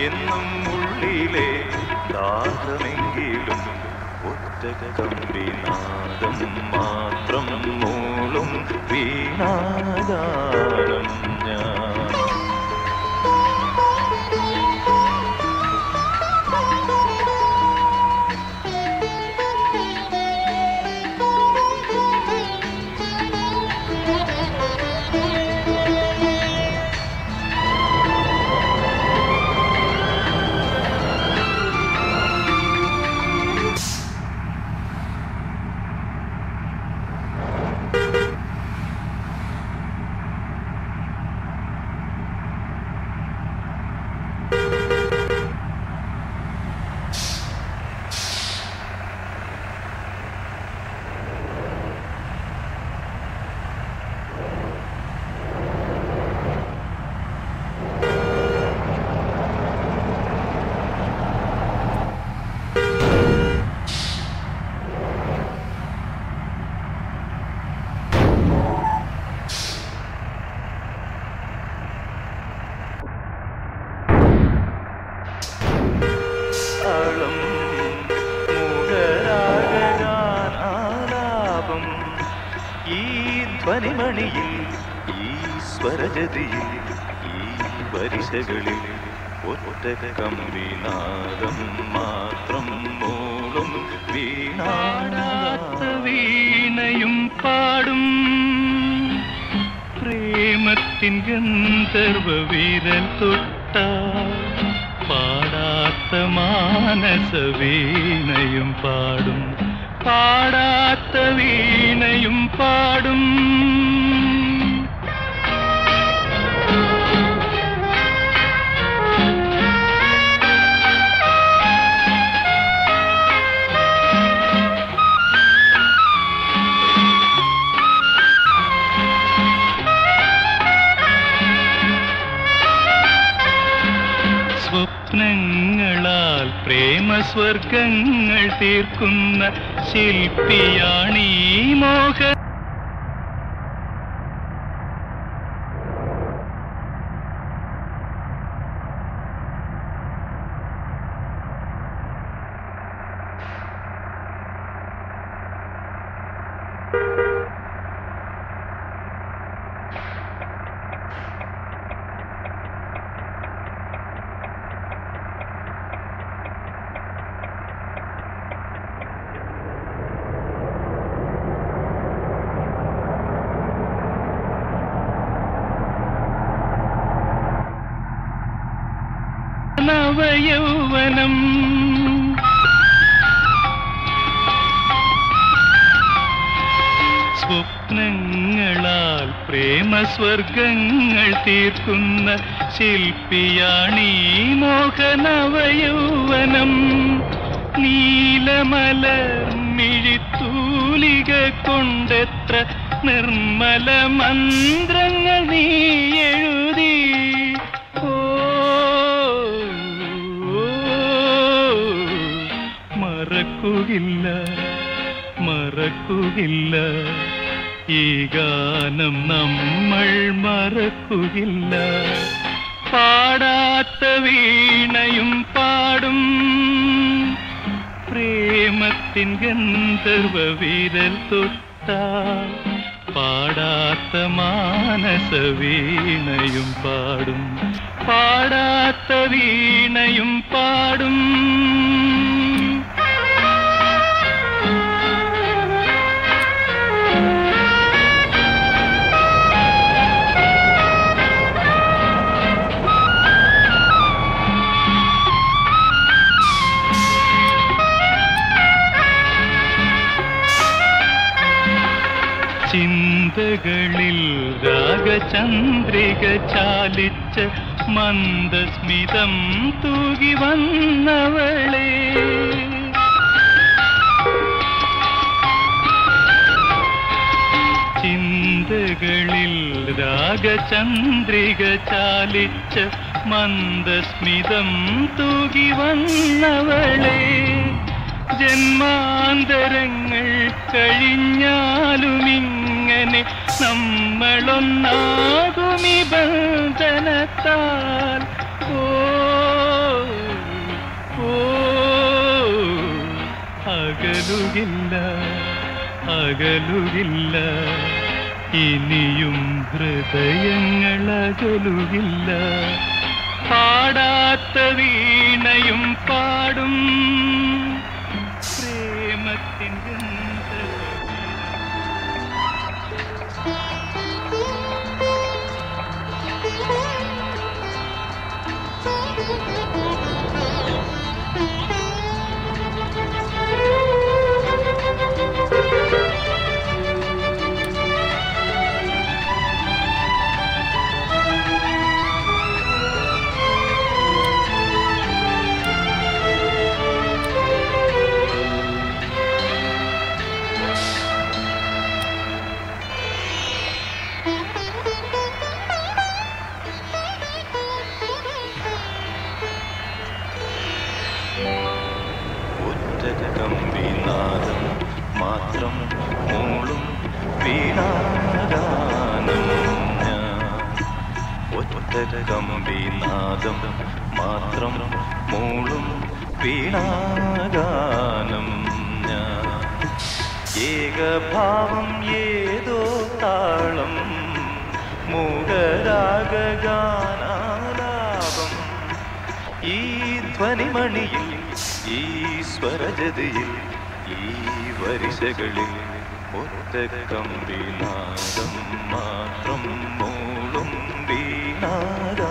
എന്നും ഉള്ളിലെ ദാഹമെങ്കിലും ഒറ്റ കമ്പിനാദം മാത്രം മൂളും വീണാഗാനം ഞാൻ താളം മൂകരാഗാനാലാപം ഈ ധ്വനിമണിയിൽ ഈ സ്വരജതിയിൽ ഈ വരിശകളിൽ ഒറ്റ കമ്പിനാദം മാത്രം മൂളും പാടാത്ത വീണാടാത്ത വീണയും പാടും പ്രേമത്തിൻ ഗന്ധർവ വിരൽ തൊട്ട പാടാത്ത മാനസ വീണയും പാടും പാടാത്ത വീണയും പാടും സ്വപ്നങ്ങളാൽ പ്രേമസ്വർഗങ്ങൾ തീർക്കുന്ന ശില്പിയാണീ മോഹ നവയൗവനം സ്വപ്നങ്ങളാൽ പ്രേമസ്വർഗങ്ങൾ തീർക്കുന്ന ശില്പിയാണീ മോഹനവയൗവനം നീലമലർ മിഴിത്തൂലിക കൊണ്ടെത്ര നിർമ്മല മന്ത്രങ്ങൾ നീ എഴുതി ഓ, മറക്കുകയില്ല മറക്കുകയില്ല ഈ ഗാനം നമ്മൾ മറക്കുകയില്ല പാടാത്ത വീണയും പാടും പ്രേമത്തിൻ ഗന്ധർവ വിരൽ തൊട്ട പാടാത്ത മാനസ വീണയും പാടും പാടാത്ത വീണയും പാടും ചിന്തകളിൽ രാഗചന്ദ്രിക ചാലിച്ച മന്ദസ്മിതം തൂകി വന്നവളെ ചിന്തകളിൽ രാഗചന്ദ്രിക ചാലിച്ച മന്ദസ്മിതം തൂകി വന്നവളെ ജന്മാന്തരങ്ങൾ കഴിഞ്ഞാലും ഇങ്ങനെ നമ്മളൊന്നാകുമി ബന്ധനത്താൽ ഓ അകലുകില്ല അകലുകില്ല ഇനിയും ഹൃദയങ്ങൾ അകലുകില്ല പാടാത്ത വീണയും പാടും പ്രേമത്തിൻ ഗന്ധർവ്വ ഒറ്റ കമ്പിനാദം മാത്രം മൂളും വീണാഗാനം ഞാൻ ഒറ്റ കമ്പിനാദം മാത്രം മൂളും വീണാഗാനം ഞാൻ ഏകഭാവം ഏതോ താളം മൂകരാഗാനാലാപം ഈ ധ്വനിമണിയിൽ ഈ സ്വരജതിയിൽ ഈ വരിശകളിൽ ഒറ്റ കമ്പിനാദം മാത്രം മൂളും വീണാദ